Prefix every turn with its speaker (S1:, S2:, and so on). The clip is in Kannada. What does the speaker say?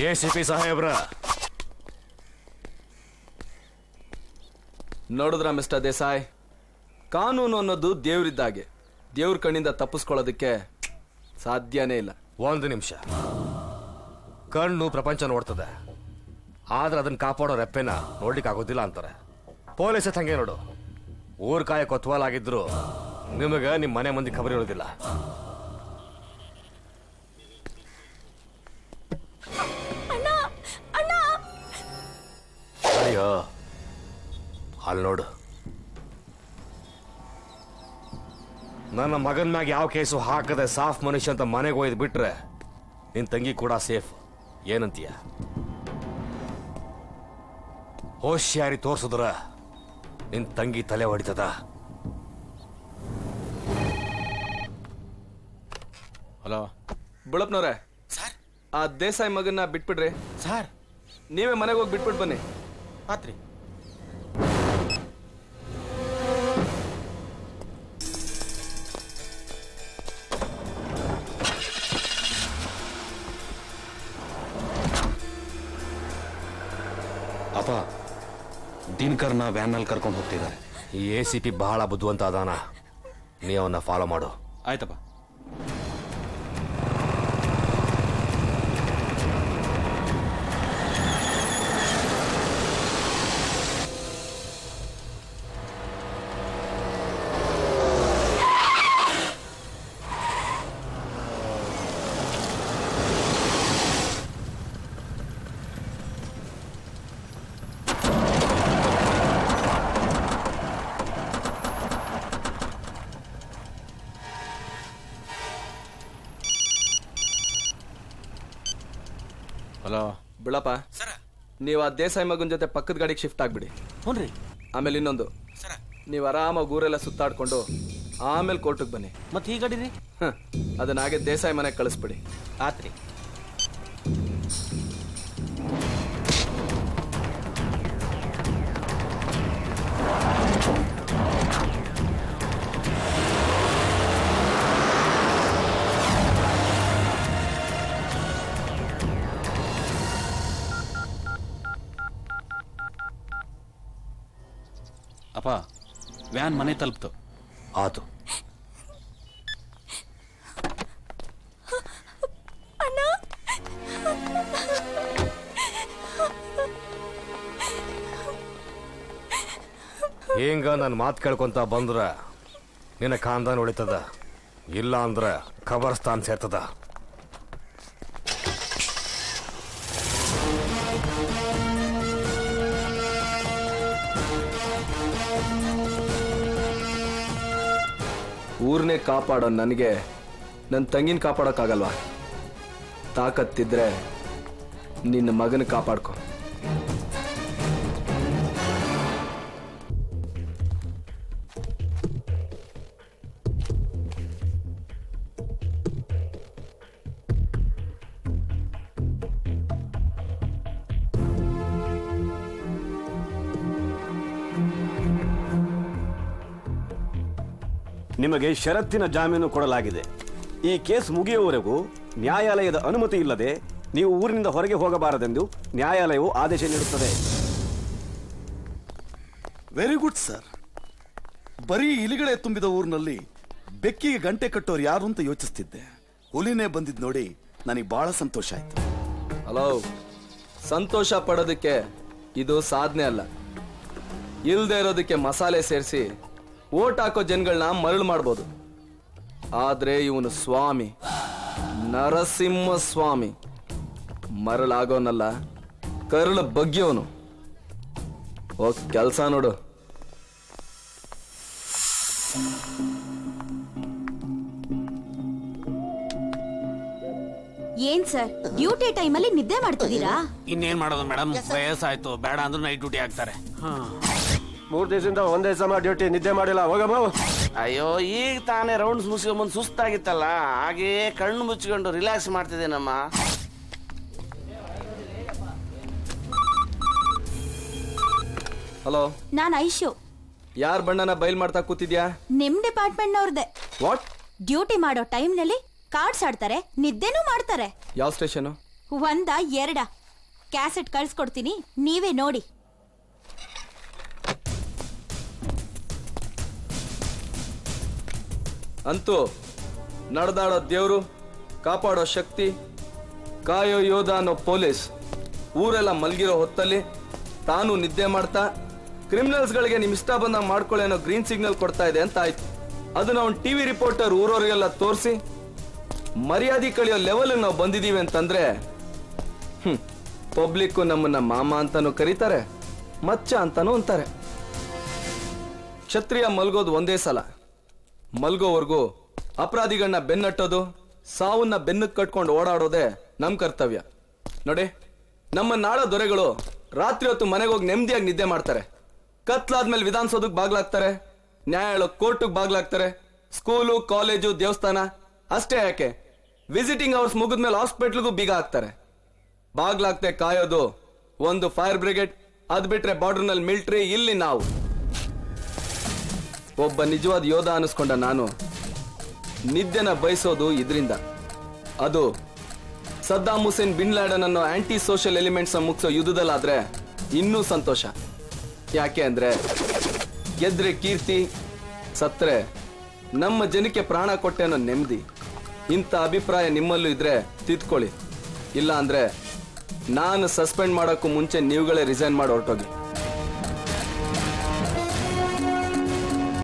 S1: ಎ ಸಿ ಪಿ ಸಾಹೇಬ್ರ
S2: ನೋಡಿದ್ರ ಮಿಸ್ಟರ್ ದೇಸಾಯ್ ಕಾನೂನು ಅನ್ನೋದು ದೇವ್ರಿದ್ದಾಗೆ ದೇವ್ರ ಕಣ್ಣಿಂದ ತಪ್ಪಿಸ್ಕೊಳ್ಳೋದಕ್ಕೆ ಸಾಧ್ಯನೇ ಇಲ್ಲ
S1: ಒಂದು ನಿಮಿಷ ಕಣ್ಣು ಪ್ರಪಂಚ ನೋಡ್ತದೆ ಆದ್ರೆ ಅದನ್ನ ಕಾಪಾಡೋ ರೆಪ್ಪೆನ ನೋಡ್ಲಿಕ್ಕೆ ಆಗೋದಿಲ್ಲ ಅಂತಾರೆ ಪೊಲೀಸ್ ಹಂಗೆ ನೋಡು ಊರ್ ಕಾಯ ಕೊತ್ವಾಲಾಗಿದ್ರು ನಿಮಗೆ ನಿಮ್ಮ ಮನೆ ಮಂದಿ ಖಬರ್ ಇರೋದಿಲ್ಲ ಅಯ್ಯೋ ಅಲ್ಲಿ ನೋಡು ನನ್ನ ಮಗನ ಮ್ಯಾಗ ಯಾವ ಕೇಸು ಹಾಕದೆ ಸಾಫ್ ಮನುಷ್ಯ ಅಂತ ಮನೆಗೆ ಒಯ್ದು ಬಿಟ್ರೆ ನಿನ್ ತಂಗಿ ಕೂಡ ಸೇಫ್ ಏನಂತೀಯ ಹೋಶ್ಯಾರಿ ತೋರ್ಸಿದ್ರ ನಿನ್ ತಂಗಿ ತಲೆ ಹೊಡಿತದ
S2: ಹಲೋ ಬುಳಪ್ನವ್ರೆ
S3: ಸರ್
S2: ಆ ದೇಸಾಯಿ ಮಗನ್ನ ಬಿಟ್ಬಿಡ್ರಿ
S3: ಸರ್
S2: ನೀವೇ ಮನೆಗೆ ಹೋಗಿ ಬಿಟ್ಬಿಟ್ಟು ಬನ್ನಿ
S3: ಆತ್ರಿ
S4: ಅಪ್ಪ ದಿನಕರ್ನ ವ್ಯಾನಲ್ಲಿ ಕರ್ಕೊಂಡು ಹೋಗ್ತಿದ್ದಾರೆ
S1: ಈ ಎ ಸಿ ಪಿ ಬಹಳ ಬುದ್ಧಿವಂತ ಅದಾನ ನೀ ಅವನ್ನ ಫಾಲೋ ಮಾಡು
S3: ಆಯ್ತಪ್ಪ ಹಲೋ
S2: ಬಿಳಪ್ಪ
S3: ಸರ
S2: ನೀವು ಆ ದೇಸಾಯಿ ಮಗನ ಜೊತೆ ಪಕ್ಕದ ಗಾಡಿಗೆ ಶಿಫ್ಟ್ ಆಗ್ಬಿಡಿ
S3: ಹ್ಞೂ ರೀ
S2: ಆಮೇಲೆ ಇನ್ನೊಂದು
S3: ಸರ
S2: ನೀವು ಆರಾಮಾಗಿ ಊರೆಲ್ಲ ಸುತ್ತಾಡ್ಕೊಂಡು ಆಮೇಲೆ ಕೋರ್ಟಿಗೆ ಬನ್ನಿ
S3: ಮತ್ತೆ ಈ ಗಾಡಿ ರೀ
S2: ಹ, ಅದನ್ನ ಹಾಗೆ ದೇಸಾಯಿ ಮನೆಗೆ ಕಳಿಸ್ಬಿಡಿ
S3: ಆತ್ರಿ ಅಪ್ಪ ವ್ಯಾನ್ ಮನೆ ತಲುಪ್ತು
S1: ಆತು ಹಿಂಗ ನನ್ನ ಮಾತು ಕೇಳ್ಕೊಂತ ಬಂದ್ರ ನಿನ್ನ ಖಾನ್ದಾನ್ ಉಳಿತದ ಇಲ್ಲ ಅಂದ್ರ ಖಬರ್ಸ್ತಾನ್ ಸೇರ್ತದ
S2: ಊರನ್ನೇ ಕಾಪಾಡೋ ನನಗೆ ನನ್ನ ತಂಗಿನ ಕಾಪಾಡೋಕ್ಕಾಗಲ್ವಾ ತಾಕತ್ತಿದ್ರೆ ನಿನ್ನ ಮಗನ ಕಾಪಾಡ್ಕೊ
S5: ನಿಮಗೆ ಷರತ್ತಿನ ಜಾಮೀನು ಕೊಡಲಾಗಿದೆ ಈ ಕೇಸ್ ಮುಗಿಯುವವರೆಗೂ ನ್ಯಾಯಾಲಯದ ಅನುಮತಿ ಇಲ್ಲದೆ ನೀವು ಊರಿನಿಂದ ಹೊರಗೆ ಹೋಗಬಾರದೆಂದು ನ್ಯಾಯಾಲಯವು ಆದೇಶ ನೀಡುತ್ತದೆ
S6: ವೆರಿ ಗುಡ್ ಸರ್ ಬರೀ ಇಲಿಗಳೇ ತುಂಬಿದ ಊರಿನಲ್ಲಿ ಬೆಕ್ಕಿಗೆ ಗಂಟೆ ಕಟ್ಟೋರು ಯಾರು ಅಂತ ಯೋಚಿಸ್ತಿದ್ದೆ ಹುಲಿನೇ ಬಂದಿದ್ ನೋಡಿ ನನಗೆ ಬಹಳ ಸಂತೋಷ ಆಯ್ತು
S2: ಹಲೋ ಸಂತೋಷ ಪಡೋದಕ್ಕೆ ಇದು ಸಾಧನೆ ಅಲ್ಲ ಇಲ್ದೇ ಇರೋದಕ್ಕೆ ಮಸಾಲೆ ಸೇರಿಸಿ ಓಟ್ ಹಾಕೋ ಜನಗಳನ್ನ ಮರಳು ಮಾಡ್ಬೋದು ಆದ್ರೆ ಇವನು ಸ್ವಾಮಿ ನರಸಿಂಹ ಸ್ವಾಮಿ ಮರಳಾಗೋನಲ್ಲ ಕರುಳ ಬಗ್ಗಿಯವನು ಹೋಗ್ ಕೆಲಸ ನೋಡು
S7: ಏನ್ ಸರ್ ಡ್ಯೂಟಿ ಟೈಮಲ್ಲಿ ನಿದ್ದೆ ಮಾಡ್ತಿದ್ದೀರಾ
S3: ಇನ್ನೇನ್ ಮಾಡೋದು ಮೇಡಮ್ ವಯಸ್ಸಾಯ್ತು ಬೇಡ ಅಂದ್ರೆ ನೈಟ್ ಡ್ಯೂಟಿ ಹಾಕ್ತಾರೆ
S5: ಮೂರು ದಿವಸದಿಂದ ಒಂದೇ ಸಮ ಡ್ಯೂಟಿ ನಿದ್ದೆ ಮಾಡಿಲ್ಲ ಹೋಗಮ್ಮ
S8: ಅಯ್ಯೋ ಈಗ ತಾನೇ ರೌಂಡ್ಸ್ ಮುಗಿಸ್ಕೊಂಬಂದು ಸುಸ್ತಾಗಿತ್ತಲ್ಲ ಹಾಗೇ ಕಣ್ಣು ಮುಚ್ಕೊಂಡು ರಿಲ್ಯಾಕ್ಸ್ ಮಾಡ್ತಿದ್ದೇನಮ್ಮ
S2: ಹಲೋ
S7: ನಾನ್ ಐಶು
S2: ಯಾರ ಬಣ್ಣನ ಬಯಲ್ ಮಾಡ್ತಾ ಕೂತಿದ್ಯಾ
S7: ನಿಮ್ ಡಿಪಾರ್ಟ್ಮೆಂಟ್ನವ್ರದ್ದೆ
S2: ವಾಟ್
S7: ಡ್ಯೂಟಿ ಮಾಡೋ ಟೈಮ್ನಲ್ಲಿ ಕಾರ್ಡ್ಸ್ ಆಡ್ತಾರೆ ನಿದ್ದೆನೂ ಮಾಡ್ತಾರೆ
S2: ಯಾವ ಸ್ಟೇಷನು
S7: ಒಂದ ಎರಡ ಕ್ಯಾಸೆಟ್ ಕಳ್ಸ್ಕೊಡ್ತೀನಿ ನೀವೇ ನೋಡಿ
S2: ಅಂತೂ ನಡೆದಾಡೋ ದೇವ್ರು ಕಾಪಾಡೋ ಶಕ್ತಿ ಕಾಯೋ ಯೋಧ ಅನ್ನೋ ಪೊಲೀಸ್ ಊರೆಲ್ಲ ಮಲ್ಗಿರೋ ಹೊತ್ತಲ್ಲಿ ತಾನು ನಿದ್ದೆ ಮಾಡ್ತಾ ಕ್ರಿಮಿನಲ್ಸ್ಗಳಿಗೆ ನಿಮ್ ಇಷ್ಟ ಬಂದ ಮಾಡ್ಕೊಳ್ಳಿ ಅನ್ನೋ ಗ್ರೀನ್ ಸಿಗ್ನಲ್ ಕೊಡ್ತಾ ಇದೆ ಅಂತ ಆಯ್ತು ಅದನ್ನ ಅವ್ನು ಟಿವಿ ರಿಪೋರ್ಟರ್ ಊರವರಿಗೆಲ್ಲ ತೋರಿಸಿ ಮರ್ಯಾದೆ ಕಳಿಯೋ ಲೆವೆಲ್ ನಾವು ಬಂದಿದೀವಿ ಅಂತಂದ್ರೆ ಹ್ಮ್ ಪಬ್ಲಿಕ್ಕು ನಮ್ಮನ್ನ ಮಾಮ ಅಂತಾನು ಕರೀತಾರೆ ಮಚ್ಚ ಅಂತಾನು ಅಂತಾರೆ ಕ್ಷತ್ರಿಯ ಮಲ್ಗೋದು ಒಂದೇ ಸಲ ಮಲ್ಗೋವರೆಗೂ ಅಪರಾಧಿಗಳನ್ನ ಬೆನ್ನಟ್ಟೋದು ಸಾವನ್ನ ಬೆನ್ನಕ್ಕೆ ಕಟ್ಕೊಂಡು ಓಡಾಡೋದೇ ನಮ್ ಕರ್ತವ್ಯ ನೋಡಿ ನಮ್ಮ ನಾಳ ದೊರೆಗಳು ರಾತ್ರಿ ಹೊತ್ತು ಮನೆಗೆ ಹೋಗಿ ನೆಮ್ಮದಿಯಾಗಿ ನಿದ್ದೆ ಮಾಡ್ತಾರೆ ಕತ್ಲಾದ್ಮೇಲೆ ವಿಧಾನಸೌಧಕ್ಕೆ ಬಾಗ್ಲಾಗ್ತಾರೆ ನ್ಯಾಯಾಲಯ ಕೋರ್ಟಿಗೆ ಬಾಗ್ಲಾಗ್ತಾರೆ ಸ್ಕೂಲು ಕಾಲೇಜು ದೇವಸ್ಥಾನ ಅಷ್ಟೇ ಯಾಕೆ ವಿಸಿಟಿಂಗ್ ಅವರ್ಸ್ ಮುಗಿದ್ಮೇಲೆ ಹಾಸ್ಪಿಟ್ಲ್ಗೂ ಬೀಗ ಹಾಕ್ತಾರೆ ಬಾಗ್ಲಾಗ್ತೆ ಕಾಯೋದು ಒಂದು ಫೈರ್ ಬ್ರಿಗೇಡ್ ಅದ್ ಬಿಟ್ರೆ ಬಾರ್ಡರ್ನಲ್ಲಿ ಮಿಲಿಟರಿ ಇಲ್ಲಿ ನಾವು ಒಬ್ಬ ನಿಜವಾದ ಯೋಧ ಅನಿಸ್ಕೊಂಡ ನಾನು ನಿದ್ದೆನ ಬಯಸೋದು ಇದರಿಂದ ಅದು ಸದ್ದಾಂ ಹುಸೇನ್ ಬಿನ್ ಲ್ಯಾಡನ್ ಅನ್ನೋ ಆಂಟಿ ಸೋಷಿಯಲ್ ಎಲಿಮೆಂಟ್ಸ್ ಮುಗಿಸೋ ಯುದ್ಧದಲ್ಲಾದ್ರೆ ಇನ್ನೂ ಸಂತೋಷ ಯಾಕೆ ಅಂದ್ರೆ ಗೆದ್ರೆ ಕೀರ್ತಿ ಸತ್ರೆ ನಮ್ಮ ಜನಕ್ಕೆ ಪ್ರಾಣ ಕೊಟ್ಟೆ ಅನ್ನೋ ನೆಮ್ಮದಿ ಇಂಥ ಅಭಿಪ್ರಾಯ ನಿಮ್ಮಲ್ಲೂ ಇದ್ರೆ ತಿದ್ಕೊಳ್ಳಿ ಇಲ್ಲ ಅಂದ್ರೆ ನಾನು ಸಸ್ಪೆಂಡ್ ಮಾಡೋಕ್ಕೂ ಮುಂಚೆ ನೀವುಗಳೇ ರಿಸೈನ್ ಮಾಡಿ ಹೊರಟೋಗಿ